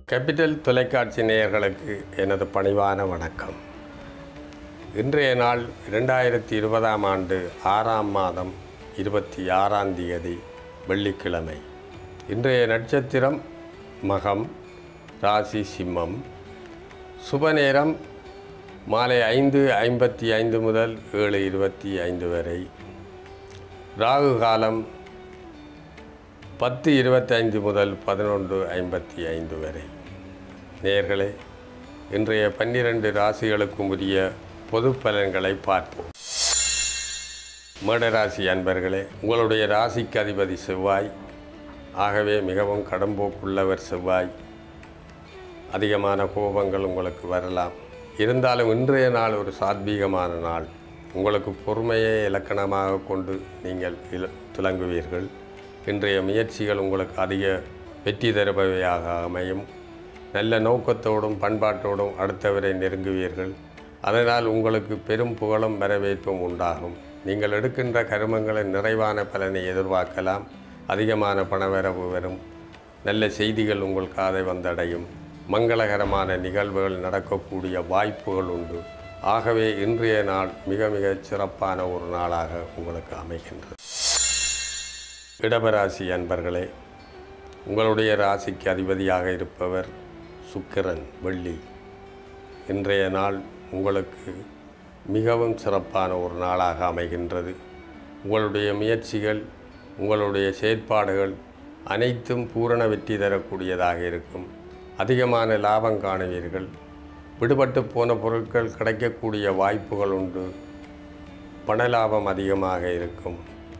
capital தொலைக்காட்சி நேயர்களுக்கு எனது பணிவான வணக்கம் இன்றைய நாள் இரண்டாயிரத்தி இருபதாம் ஆண்டு ஆறாம் மாதம் இருபத்தி ஆறாம் தேதி வெள்ளிக்கிழமை இன்றைய நட்சத்திரம் மகம் ராசி சிம்மம் சுப நேரம் மாலை ஐந்து ஐம்பத்தி ஐந்து முதல் ஏழு இருபத்தி ஐந்து வரை ராகு காலம் பத்து இருபத்தைந்து முதல் பதினொன்று ஐம்பத்தி ஐந்து வரை நேயர்களே இன்றைய பன்னிரண்டு ராசிகளுக்கும் உரிய பொது பலன்களை பார்ப்போம் மேடராசி அன்பர்களே உங்களுடைய ராசிக்கு அதிபதி செவ்வாய் ஆகவே மிகவும் கடம்போக்குள்ளவர் செவ்வாய் அதிகமான கோபங்கள் உங்களுக்கு வரலாம் இருந்தாலும் இன்றைய நாள் ஒரு சாத்வீகமான நாள் உங்களுக்கு பொறுமையை இலக்கணமாக கொண்டு நீங்கள் இல துலங்குவீர்கள் இன்றைய முயற்சிகள் உங்களுக்கு அதிக வெற்றி தருபவையாக அமையும் நல்ல நோக்கத்தோடும் பண்பாட்டோடும் அடுத்தவரை நெருங்குவீர்கள் அதனால் உங்களுக்கு பெரும் புகழும் வரவேற்பும் உண்டாகும் நீங்கள் எடுக்கின்ற கருமங்களின் நிறைவான பலனை எதிர்பார்க்கலாம் அதிகமான பணவரவு வரும் நல்ல செய்திகள் உங்கள் காதை வந்தடையும் மங்களகரமான நிகழ்வுகள் நடக்கக்கூடிய வாய்ப்புகள் உண்டு ஆகவே இன்றைய நாள் மிக மிகச் சிறப்பான ஒரு நாளாக உங்களுக்கு அமைகின்றது இடபராசி அன்பர்களே உங்களுடைய ராசிக்கு அதிபதியாக இருப்பவர் சுக்கிரன் வெள்ளி இன்றைய நாள் உங்களுக்கு மிகவும் சிறப்பான ஒரு நாளாக அமைகின்றது உங்களுடைய முயற்சிகள் உங்களுடைய செயற்பாடுகள் அனைத்தும் பூரண வெற்றி தரக்கூடியதாக இருக்கும் அதிகமான லாபம் காணுவீர்கள் விடுபட்டு போன பொருட்கள் கிடைக்கக்கூடிய வாய்ப்புகள் உண்டு பண லாபம் அதிகமாக இருக்கும்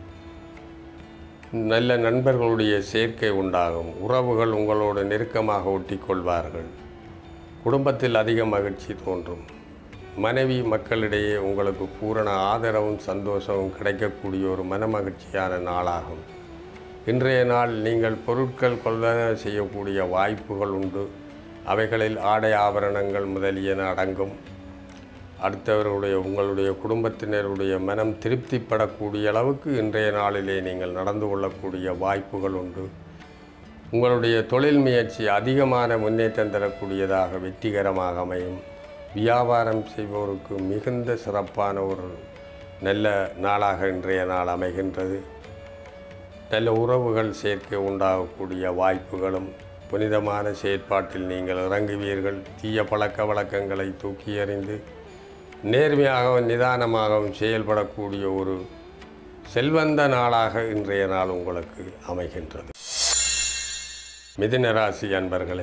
நல்ல நண்பர்களுடைய சேர்க்கை உண்டாகும் உறவுகள் உங்களோடு நெருக்கமாக ஒட்டிக்கொள்வார்கள் குடும்பத்தில் அதிக மகிழ்ச்சி தோன்றும் மனைவி மக்களிடையே உங்களுக்கு பூரண ஆதரவும் சந்தோஷமும் கிடைக்கக்கூடிய ஒரு மனமகிழ்ச்சியான நாளாகும் இன்றைய நாள் நீங்கள் பொருட்கள் கொள்வன செய்யக்கூடிய வாய்ப்புகள் உண்டு அவைகளில் ஆடை ஆபரணங்கள் முதலியன அடங்கும் அடுத்தவர்களுடைய உங்களுடைய குடும்பத்தினருடைய மனம் திருப்திப்படக்கூடிய அளவுக்கு இன்றைய நாளிலே நீங்கள் நடந்து கொள்ளக்கூடிய வாய்ப்புகள் உண்டு உங்களுடைய தொழில் முயற்சி அதிகமான முன்னேற்றம் தரக்கூடியதாக வெற்றிகரமாக அமையும் வியாபாரம் செய்வோருக்கு மிகுந்த சிறப்பான ஒரு நல்ல நாளாக இன்றைய நாள் அமைகின்றது நல்ல உறவுகள் சேர்க்கை உண்டாகக்கூடிய வாய்ப்புகளும் புனிதமான செயற்பாட்டில் நீங்கள் இறங்குவீர்கள் தீய பழக்க வழக்கங்களை தூக்கி எறிந்து நேர்மையாகவும் நிதானமாகவும் செயல்படக்கூடிய ஒரு செல்வந்த நாளாக இன்றைய நாள் உங்களுக்கு அமைகின்றது மிதுன ராசி அன்பர்களே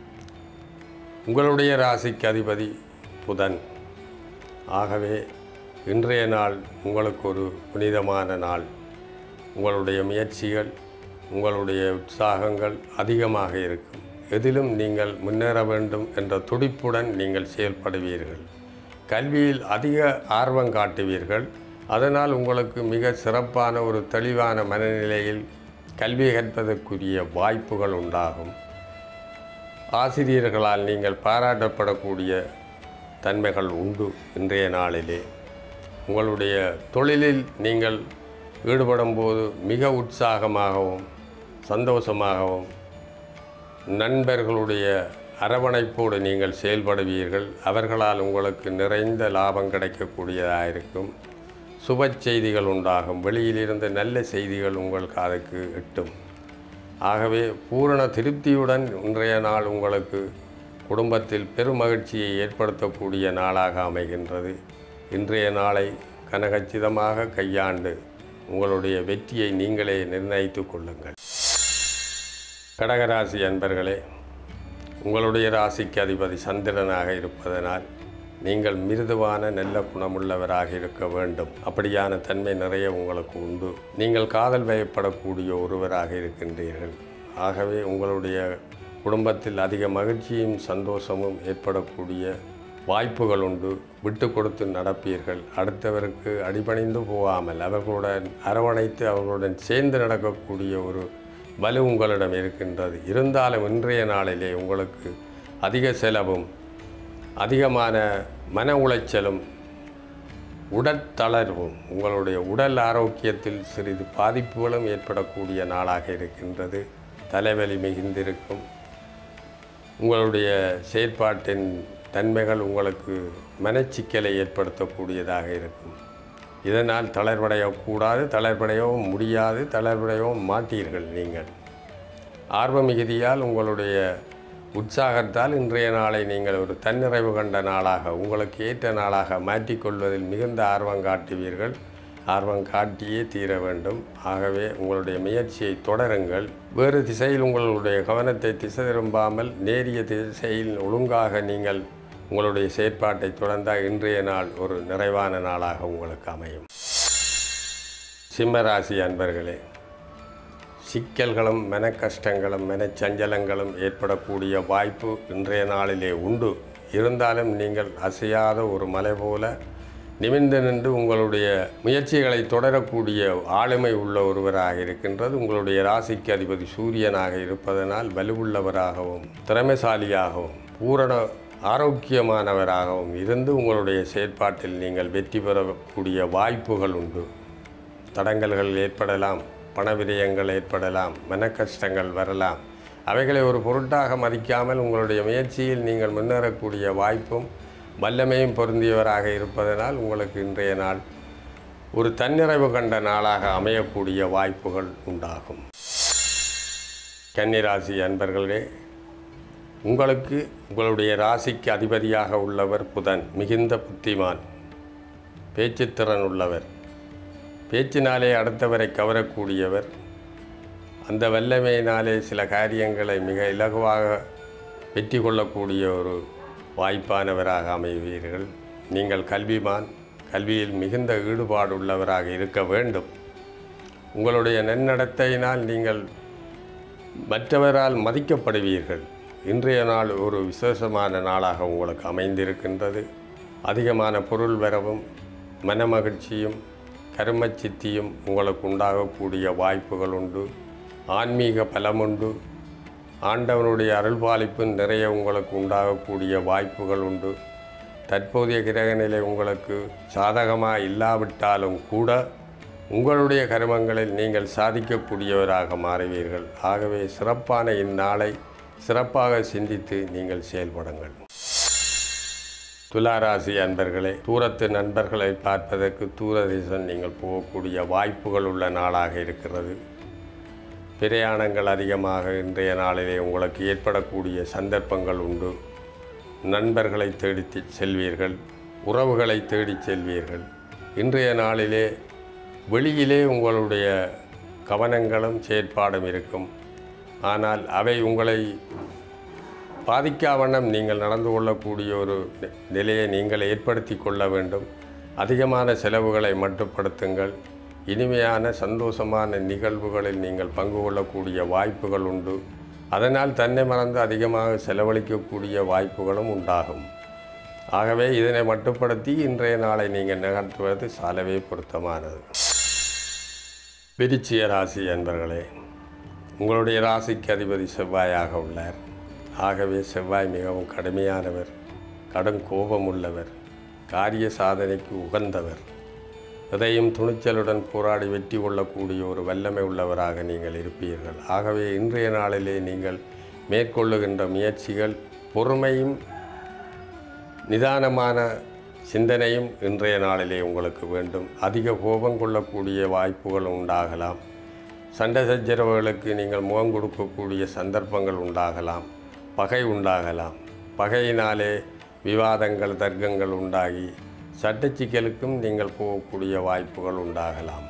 உங்களுடைய ராசிக்கு அதிபதி புதன் ஆகவே இன்றைய நாள் உங்களுக்கு ஒரு புனிதமான நாள் உங்களுடைய முயற்சிகள் உங்களுடைய உற்சாகங்கள் அதிகமாக இருக்கும் எதிலும் நீங்கள் முன்னேற வேண்டும் என்ற துடிப்புடன் நீங்கள் செயல்படுவீர்கள் கல்வியில் அதிக ஆர்வம் காட்டுவீர்கள் அதனால் உங்களுக்கு மிக சிறப்பான ஒரு தெளிவான மனநிலையில் கல்வி கற்பதற்குரிய வாய்ப்புகள் உண்டாகும் ஆசிரியர்களால் நீங்கள் பாராட்டப்படக்கூடிய தன்மைகள் உண்டு இன்றைய நாளிலே உங்களுடைய தொழிலில் நீங்கள் ஈடுபடும் போது மிக உற்சாகமாகவும் சந்தோஷமாகவும் நண்பர்களுடைய அரவணைப்போடு நீங்கள் செயல்படுவீர்கள் அவர்களால் உங்களுக்கு நிறைந்த லாபம் கிடைக்கக்கூடியதாக இருக்கும் சுப செய்திகள் உண்டாகும் வெளியிலிருந்து நல்ல செய்திகள் உங்கள் காதுக்கு எட்டும் ஆகவே பூரண திருப்தியுடன் இன்றைய நாள் உங்களுக்கு குடும்பத்தில் பெருமகிழ்ச்சியை ஏற்படுத்தக்கூடிய நாளாக அமைகின்றது இன்றைய நாளை கனகச்சிதமாக கையாண்டு உங்களுடைய வெற்றியை நீங்களே நிர்ணயித்து கொள்ளுங்கள் கடகராசி அன்பர்களே உங்களுடைய ராசிக்கு அதிபதி சந்திரனாக இருப்பதனால் நீங்கள் மிருதுவான நல்ல குணமுள்ளவராக இருக்க வேண்டும் அப்படியான தன்மை நிறைய உங்களுக்கு உண்டு நீங்கள் காதல் வயப்படக்கூடிய ஒருவராக இருக்கின்றீர்கள் ஆகவே உங்களுடைய குடும்பத்தில் அதிக மகிழ்ச்சியும் சந்தோஷமும் ஏற்படக்கூடிய வாய்ப்புகள் உண்டு விட்டு கொடுத்து நடப்பீர்கள் அடுத்தவருக்கு அடிபணிந்து போகாமல் அவர்களுடன் அரவணைத்து அவர்களுடன் சேர்ந்து நடக்கக்கூடிய ஒரு வலு உங்களிடம் இருக்கின்றது இருந்தாலும் இன்றைய நாளிலே உங்களுக்கு அதிக செலவும் அதிகமான மன உளைச்சலும் உடற்தளர்வும் உங்களுடைய உடல் ஆரோக்கியத்தில் சிறிது பாதிப்புகளும் ஏற்படக்கூடிய நாளாக இருக்கின்றது தலைவலி மிகுந்திருக்கும் உங்களுடைய செயற்பாட்டின் தன்மைகள் உங்களுக்கு மனச்சிக்கலை ஏற்படுத்தக்கூடியதாக இருக்கும் இதனால் தளர்வடையக்கூடாது தளர்வடையவும் முடியாது தளர்வடையவும் மாட்டீர்கள் நீங்கள் ஆர்வ மிகுதியால் உங்களுடைய உற்சாகத்தால் இன்றைய நாளை நீங்கள் ஒரு தன்னிறைவு கண்ட நாளாக உங்களுக்கு ஏற்ற நாளாக மாற்றிக்கொள்வதில் மிகுந்த ஆர்வம் காட்டுவீர்கள் ஆர்வம் காட்டியே தீர வேண்டும் ஆகவே உங்களுடைய முயற்சியை தொடருங்கள் வேறு திசையில் உங்களுடைய கவனத்தை திசை திரும்பாமல் நேரிய திசையில் ஒழுங்காக நீங்கள் உங்களுடைய செயற்பாட்டை தொடர்ந்தால் இன்றைய நாள் ஒரு நிறைவான நாளாக உங்களுக்கு அமையும் சிம்மராசி அன்பர்களே சிக்கல்களும் மன கஷ்டங்களும் மனச்சஞ்சலங்களும் ஏற்படக்கூடிய வாய்ப்பு இன்றைய நாளிலே உண்டு இருந்தாலும் நீங்கள் அசையாத ஒரு மலை போல நிமிர்ந்து நின்று உங்களுடைய முயற்சிகளை தொடரக்கூடிய ஆளுமை உள்ள ஒருவராக இருக்கின்றது உங்களுடைய ராசிக்கு அதிபதி சூரியனாக இருப்பதனால் வலுவுள்ளவராகவும் திறமைசாலியாகவும் பூரண ஆரோக்கியமானவராகவும் இருந்து உங்களுடைய செயற்பாட்டில் நீங்கள் வெற்றி பெறக்கூடிய வாய்ப்புகள் உண்டு தடங்கல்கள் ஏற்படலாம் பண விரயங்கள் ஏற்படலாம் மன கஷ்டங்கள் வரலாம் அவைகளை ஒரு பொருட்டாக மதிக்காமல் உங்களுடைய முயற்சியில் நீங்கள் முன்னேறக்கூடிய வாய்ப்பும் வல்லமையும் பொருந்தியவராக இருப்பதனால் உங்களுக்கு இன்றைய நாள் ஒரு தன்னிறைவு கண்ட நாளாக அமையக்கூடிய வாய்ப்புகள் உண்டாகும் கன்னிராசி அன்பர்களே உங்களுக்கு உங்களுடைய ராசிக்கு அதிபதியாக உள்ளவர் புதன் மிகுந்த புத்திமான் பேச்சுத்திறன் உள்ளவர் பேச்சினாலே அடுத்தவரை கவரக்கூடியவர் அந்த வல்லமையினாலே சில காரியங்களை மிக இலகுவாக வெற்றி கொள்ளக்கூடிய ஒரு வாய்ப்பானவராக அமைவீர்கள் நீங்கள் கல்விமான் கல்வியில் மிகுந்த ஈடுபாடு உள்ளவராக இருக்க வேண்டும் உங்களுடைய நன்னடத்தையினால் நீங்கள் மற்றவரால் மதிக்கப்படுவீர்கள் இன்றைய நாள் ஒரு விசேஷமான நாளாக உங்களுக்கு அமைந்திருக்கின்றது அதிகமான பொருள் வரவும் மனமகிழ்ச்சியும் கருமச்சித்தியும் உங்களுக்கு உண்டாகக்கூடிய வாய்ப்புகள் உண்டு ஆன்மீக பலமுண்டு ஆண்டவனுடைய அருள்பாலிப்பு நிறைய உங்களுக்கு உண்டாகக்கூடிய வாய்ப்புகள் உண்டு தற்போதைய கிரகநிலை உங்களுக்கு சாதகமாக இல்லாவிட்டாலும் கூட உங்களுடைய கருமங்களில் நீங்கள் சாதிக்கக்கூடியவராக மாறுவீர்கள் ஆகவே சிறப்பான இந்நாளை சிறப்பாக சிந்தித்து நீங்கள் செயல்படுங்கள் துளாராசி அன்பர்களே தூரத்து நண்பர்களை பார்ப்பதற்கு தூரதேசம் நீங்கள் போகக்கூடிய வாய்ப்புகள் உள்ள நாளாக இருக்கிறது பிரயாணங்கள் அதிகமாக இன்றைய நாளிலே உங்களுக்கு ஏற்படக்கூடிய சந்தர்ப்பங்கள் உண்டு நண்பர்களை தேடித் செல்வீர்கள் உறவுகளை தேடிச் செல்வீர்கள் இன்றைய நாளிலே வெளியிலே உங்களுடைய கவனங்களும் செயற்பாடும் இருக்கும் ஆனால் அவை உங்களை பாதிக்காவண்ணம் நீங்கள் நடந்து கொள்ளக்கூடிய ஒரு நி- நிலையை நீங்கள் ஏற்படுத்தி கொள்ள வேண்டும் அதிகமான செலவுகளை மட்டுப்படுத்துங்கள் இனிமையான சந்தோஷமான நிகழ்வுகளில் நீங்கள் பங்கு கொள்ளக்கூடிய வாய்ப்புகள் உண்டு அதனால் தன்னை மறந்து அதிகமாக செலவழிக்கக்கூடிய வாய்ப்புகளும் உண்டாகும் ஆகவே இதனை மட்டுப்படுத்தி இன்றைய நாளை நீங்கள் நகர்த்துவது சாலவே பொருத்தமானது விருச்சிக ராசி என்பர்களே உங்களுடைய ராசிக்கு அதிபதி செவ்வாயாக உள்ளார் ஆகவே செவ்வாய் மிகவும் கடுமையானவர் கடும் கோபம் உள்ளவர் காரிய சாதனைக்கு உகந்தவர் எதையும் துணிச்சலுடன் போராடி வெற்றி கொள்ளக்கூடிய ஒரு வல்லமை உள்ளவராக நீங்கள் இருப்பீர்கள் ஆகவே இன்றைய நாளிலே நீங்கள் மேற்கொள்ளுகின்ற முயற்சிகள் பொறுமையும் நிதானமான சிந்தனையும் இன்றைய நாளிலே உங்களுக்கு வேண்டும் அதிக கோபம் கொள்ளக்கூடிய வாய்ப்புகள் உண்டாகலாம் சண்டை சச்சரவுகளுக்கு நீங்கள் முகம் கொடுக்கக்கூடிய சந்தர்ப்பங்கள் உண்டாகலாம் பகை உண்டாகலாம் பகையினாலே விவாதங்கள் தர்க்கங்கள் உண்டாகி சட்ட சிக்கலுக்கும் நீங்கள் போகக்கூடிய வாய்ப்புகள் உண்டாகலாம்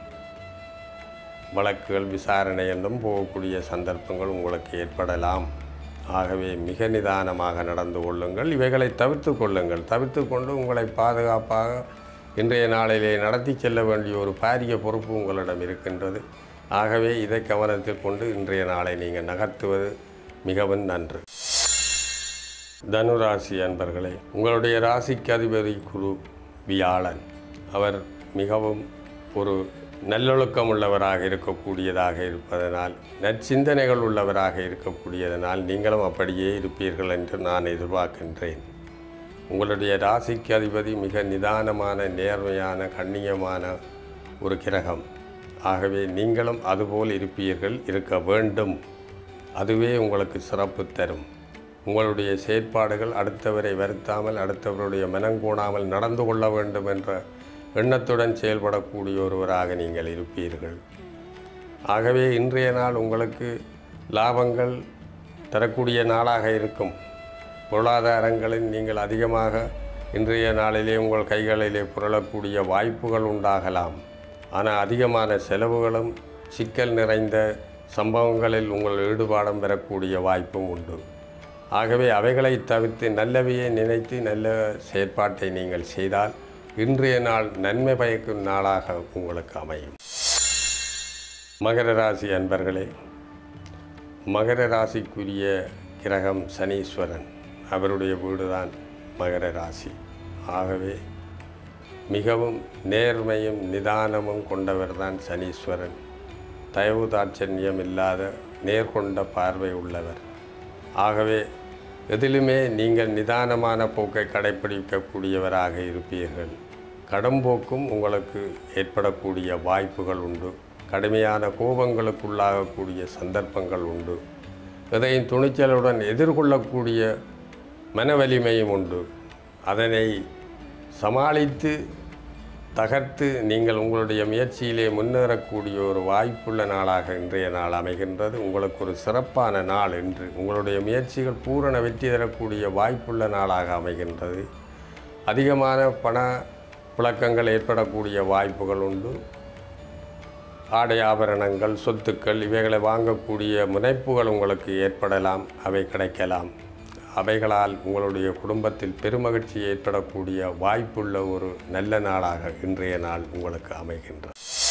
வழக்குகள் விசாரணை என்றும் போகக்கூடிய சந்தர்ப்பங்கள் உங்களுக்கு ஏற்படலாம் ஆகவே மிக நிதானமாக நடந்து கொள்ளுங்கள் இவைகளை தவிர்த்து கொள்ளுங்கள் தவிர்த்து கொண்டு உங்களை பாதுகாப்பாக இன்றைய நாளிலே நடத்தி செல்ல வேண்டிய ஒரு பாரிய பொறுப்பு உங்களிடம் இருக்கின்றது ஆகவே இதை கவனத்தில் கொண்டு இன்றைய நாளை நீங்கள் நகர்த்துவது மிகவும் நன்று தனுராசி அன்பர்களே உங்களுடைய ராசிக்கு அதிபதி குரு வியாழன் அவர் மிகவும் ஒரு நல்லொழுக்கம் உள்ளவராக இருக்கக்கூடியதாக இருப்பதனால் நற்சிந்தனைகள் உள்ளவராக இருக்கக்கூடியதனால் நீங்களும் அப்படியே இருப்பீர்கள் என்று நான் எதிர்பார்க்கின்றேன் உங்களுடைய ராசிக்கு அதிபதி மிக நிதானமான நேர்மையான கண்ணியமான ஒரு கிரகம் ஆகவே நீங்களும் அதுபோல் இருப்பீர்கள் இருக்க வேண்டும் அதுவே உங்களுக்கு சிறப்பு தரும் உங்களுடைய செயற்பாடுகள் அடுத்தவரை வருத்தாமல் அடுத்தவருடைய மனங்கோணாமல் நடந்து கொள்ள வேண்டும் என்ற எண்ணத்துடன் செயல்படக்கூடிய ஒருவராக நீங்கள் இருப்பீர்கள் ஆகவே இன்றைய நாள் உங்களுக்கு லாபங்கள் தரக்கூடிய நாளாக இருக்கும் பொருளாதாரங்களில் நீங்கள் அதிகமாக இன்றைய நாளிலே உங்கள் கைகளிலே புரளக்கூடிய வாய்ப்புகள் உண்டாகலாம் ஆனால் அதிகமான செலவுகளும் சிக்கல் நிறைந்த சம்பவங்களில் உங்கள் ஈடுபாடும் பெறக்கூடிய வாய்ப்பும் உண்டு ஆகவே அவைகளை தவிர்த்து நல்லவையை நினைத்து நல்ல செயற்பாட்டை நீங்கள் செய்தால் இன்றைய நாள் நன்மை பயக்கும் நாளாக உங்களுக்கு அமையும் மகர ராசி அன்பர்களே மகர ராசிக்குரிய கிரகம் சனீஸ்வரன் அவருடைய வீடுதான் மகர ராசி ஆகவே மிகவும் நேர்மையும் நிதானமும் கொண்டவர்தான் சனீஸ்வரன் தயவு தாட்சண்யம் இல்லாத நேர்கொண்ட பார்வை உள்ளவர் ஆகவே எதிலுமே நீங்கள் நிதானமான போக்கை கடைப்பிடிக்கக்கூடியவராக இருப்பீர்கள் கடம்போக்கும் உங்களுக்கு ஏற்படக்கூடிய வாய்ப்புகள் உண்டு கடுமையான கோபங்களுக்குள்ளாகக்கூடிய சந்தர்ப்பங்கள் உண்டு எதையும் துணிச்சலுடன் எதிர்கொள்ளக்கூடிய மன வலிமையும் உண்டு அதனை சமாளித்து தகர்த்து நீங்கள் உங்களுடைய முயற்சியிலே முன்னேறக்கூடிய ஒரு வாய்ப்புள்ள நாளாக இன்றைய நாள் அமைகின்றது உங்களுக்கு ஒரு சிறப்பான நாள் என்று உங்களுடைய முயற்சிகள் பூரண வெற்றி தரக்கூடிய வாய்ப்புள்ள நாளாக அமைகின்றது அதிகமான பண புழக்கங்கள் ஏற்படக்கூடிய வாய்ப்புகள் உண்டு ஆடை ஆபரணங்கள் சொத்துக்கள் இவைகளை வாங்கக்கூடிய முனைப்புகள் உங்களுக்கு ஏற்படலாம் அவை கிடைக்கலாம் அவைகளால் உங்களுடைய குடும்பத்தில் பெருமகிழ்ச்சி ஏற்படக்கூடிய வாய்ப்புள்ள ஒரு நல்ல நாளாக இன்றைய நாள் உங்களுக்கு அமைகின்றது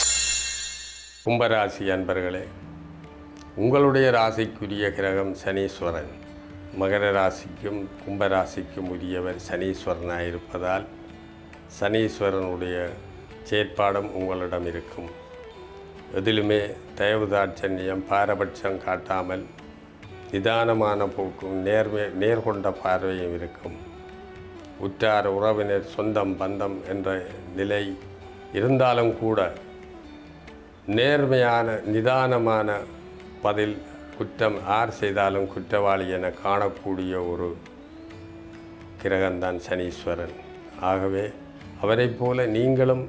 கும்பராசி அன்பர்களே உங்களுடைய ராசிக்குரிய கிரகம் சனீஸ்வரன் மகர ராசிக்கும் கும்பராசிக்கும் உரியவர் சனீஸ்வரனாக இருப்பதால் சனீஸ்வரனுடைய செயற்பாடும் உங்களிடம் இருக்கும் எதிலுமே தயவு தாட்சண்யம் பாரபட்சம் காட்டாமல் நிதானமான போக்கும் நேர்மை நேர்கொண்ட பார்வையும் இருக்கும் உற்றார் உறவினர் சொந்தம் பந்தம் என்ற நிலை இருந்தாலும் கூட நேர்மையான நிதானமான பதில் குற்றம் யார் செய்தாலும் குற்றவாளி என காணக்கூடிய ஒரு கிரகம்தான் சனீஸ்வரன் ஆகவே அவரைப் போல நீங்களும்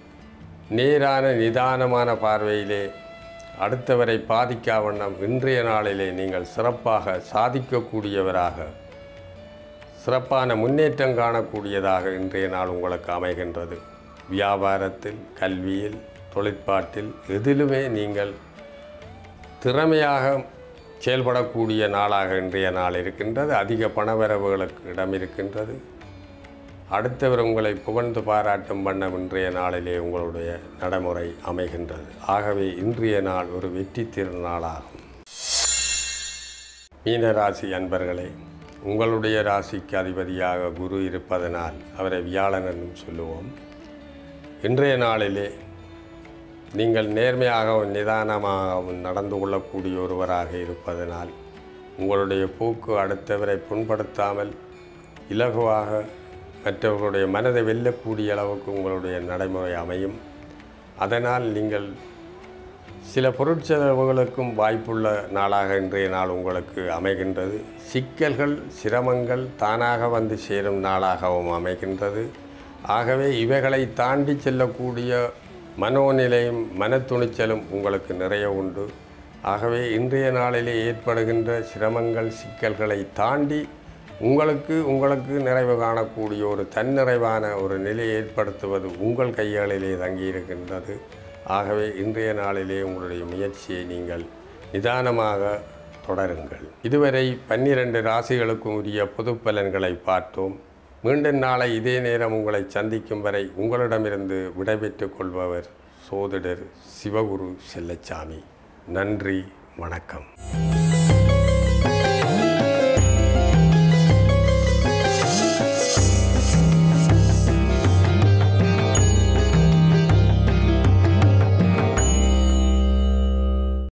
நேரான நிதானமான பார்வையிலே அடுத்தவரை பாதிக்கா வண்ணம் இன்றைய நாளிலே நீங்கள் சிறப்பாக சாதிக்கக்கூடியவராக சிறப்பான முன்னேற்றம் காணக்கூடியதாக இன்றைய நாள் உங்களுக்கு அமைகின்றது வியாபாரத்தில் கல்வியில் தொழிற்பாட்டில் எதிலுமே நீங்கள் திறமையாக செயல்படக்கூடிய நாளாக இன்றைய நாள் இருக்கின்றது அதிக பணவரவுகளுக்கு இடம் இருக்கின்றது அடுத்தவர் உங்களை புகழ்ந்து பாராட்டும் வண்ணம் இன்றைய நாளிலே உங்களுடைய நடைமுறை அமைகின்றது ஆகவே இன்றைய நாள் ஒரு வெற்றி திருநாளாகும் மீனராசி அன்பர்களே உங்களுடைய ராசிக்கு அதிபதியாக குரு இருப்பதனால் அவரை வியாழன் என்றும் சொல்லுவோம் இன்றைய நாளிலே நீங்கள் நேர்மையாகவும் நிதானமாகவும் நடந்து கொள்ளக்கூடிய ஒருவராக இருப்பதனால் உங்களுடைய போக்கு அடுத்தவரை புண்படுத்தாமல் இலகுவாக மற்றவர்களுடைய மனதை வெல்லக்கூடிய அளவுக்கு உங்களுடைய நடைமுறை அமையும் அதனால் நீங்கள் சில பொருட்செலவுகளுக்கும் வாய்ப்புள்ள நாளாக இன்றைய நாள் உங்களுக்கு அமைகின்றது சிக்கல்கள் சிரமங்கள் தானாக வந்து சேரும் நாளாகவும் அமைகின்றது ஆகவே இவைகளை தாண்டி செல்லக்கூடிய மனோநிலையும் மனத்துணிச்சலும் உங்களுக்கு நிறைய உண்டு ஆகவே இன்றைய நாளிலே ஏற்படுகின்ற சிரமங்கள் சிக்கல்களை தாண்டி உங்களுக்கு உங்களுக்கு நிறைவு காணக்கூடிய ஒரு தன்னிறைவான ஒரு நிலையை ஏற்படுத்துவது உங்கள் கைகளிலே தங்கியிருக்கின்றது ஆகவே இன்றைய நாளிலே உங்களுடைய முயற்சியை நீங்கள் நிதானமாக தொடருங்கள் இதுவரை பன்னிரண்டு ராசிகளுக்கும் உரிய பொது பலன்களை பார்த்தோம் மீண்டும் நாளை இதே நேரம் உங்களை சந்திக்கும் வரை உங்களிடமிருந்து விடைபெற்றுக் கொள்பவர் சோதிடர் சிவகுரு செல்லச்சாமி நன்றி வணக்கம்